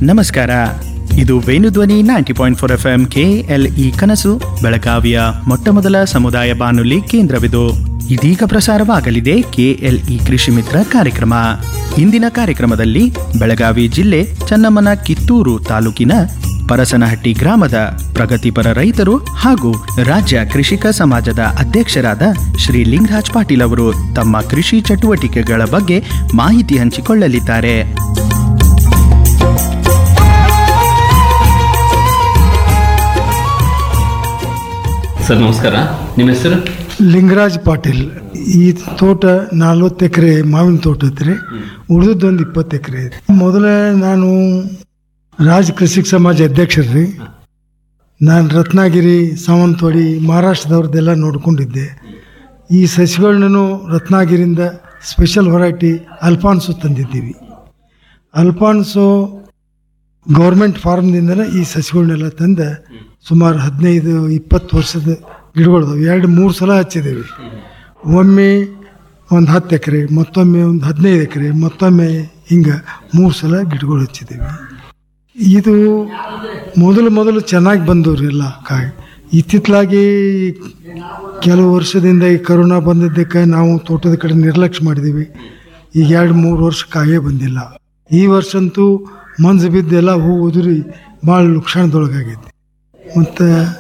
ನಮಸ್ಕಾರ ಇದು Venudhwani ninety point four FM K L E ಇ ಕನಸು ಬೆಳಗಾವಿಯ ಮೊಟ್ಟಮೊದಲ ಸಮುದಾಯ ಬಾನುಲಿ ಕೇಂದ್ರವಿದು ಇದೀಗ ಪ್ರಸಾರವಾಗಲಿದೆ ಕೆಎಲ್ಇ ಕೃಷಿ ಮಿತ್ರ ಕಾರ್ಯಕ್ರಮ ಇಂದಿನ ಕಾರ್ಯಕ್ರಮದಲ್ಲಿ ಬೆಳಗಾವಿ ಜಿಲ್ಲೆ ಚನ್ನಮ್ಮನ ಕಿತ್ತೂರು ತಾಲೂಕಿನ ಪರಸನಹಟ್ಟಿ ಗ್ರಾಮದ ಪ್ರಗತಿಪರ ರೈತರು ಹಾಗೂ ರಾಜ್ಯ ಕೃಷಿಕ ಸಮಾಜದ ಅಧ್ಯಕ್ಷರಾದ ಶ್ರೀ ಲಿಂಗರಾಜ್ ಪಾಟೀಲ್ ಅವರು ತಮ್ಮ ಕೃಷಿ ಚಟುವಟಿಕೆಗಳ ಬಗ್ಗೆ ಮಾಹಿತಿ ಹಂಚಿಕೊಳ್ಳಲಿದ್ದಾರೆ ಸರ್ ನಮಸ್ಕಾರ ನಿಮ್ಮ ಹೆಸರು ಲಿಂಗರಾಜ್ ಪಾಟೀಲ್ ಈ ತೋಟ ನಲ್ವತ್ತು ಎಕರೆ ಮಾವಿನ ತೋಟ ಐತ್ರಿ ಉಳಿದದ್ದೊಂದು ಇಪ್ಪತ್ತು ಎಕರೆ ಐತಿ ಮೊದಲ ನಾನು ರಾಜ್ ಕೃಷಿಕ ಸಮಾಜ ಅಧ್ಯಕ್ಷರ್ರಿ ನಾನು ರತ್ನಗಿರಿ ಸಾವಂತವಾಡಿ ಮಹಾರಾಷ್ಟ್ರದವ್ರದ್ದೆಲ್ಲ ನೋಡ್ಕೊಂಡಿದ್ದೆ ಈ ಸಸಿಗಳನ್ನೂ ರತ್ನಗಿರಿಯಿಂದ ಸ್ಪೆಷಲ್ ವೆರೈಟಿ ಅಲ್ಫಾನ್ಸು ತಂದಿದ್ದೀವಿ ಅಲ್ಫಾನ್ಸು ಗೌರ್ಮೆಂಟ್ ಫಾರ್ಮ್ದಿಂದನೇ ಈ ಸಸಿಗಳನ್ನೆಲ್ಲ ತಂದು ಸುಮಾರು ಹದಿನೈದು ಇಪ್ಪತ್ತು ವರ್ಷದ ಗಿಡಗಳದಾವೆ ಎರಡು ಮೂರು ಸಲ ಹಚ್ಚಿದ್ದೀವಿ ಒಮ್ಮೆ ಒಂದು ಹತ್ತು ಎಕರೆ ಮತ್ತೊಮ್ಮೆ ಒಂದು ಹದಿನೈದು ಎಕರೆ ಮತ್ತೊಮ್ಮೆ ಹಿಂಗೆ ಮೂರು ಸಲ ಗಿಡಗಳು ಹಚ್ಚಿದ್ದೀವಿ ಇದು ಮೊದಲು ಮೊದಲು ಚೆನ್ನಾಗಿ ಬಂದವ್ರಿ ಎಲ್ಲ ಕಾಯಿ ಇತ್ತಿತ್ತಲಾಗಿ ಕೆಲವು ವರ್ಷದಿಂದ ಈ ಕರೋನಾ ಬಂದಿದ್ದಕ್ಕೆ ನಾವು ತೋಟದ ಕಡೆ ನಿರ್ಲಕ್ಷ್ಯ ಮಾಡಿದ್ದೀವಿ ಈಗ ಎರಡು ಮೂರು ವರ್ಷ ಕಾಯೇ ಬಂದಿಲ್ಲ ಈ ವರ್ಷ ಅಂತೂ ಮಂಜು ಬಿದ್ದೆಲ್ಲ ಹೂ ಉದುರಿ ಭಾಳ ನುಕ್ಸಾನದೊಳಗಾಗೈತಿ ಮತ್ತು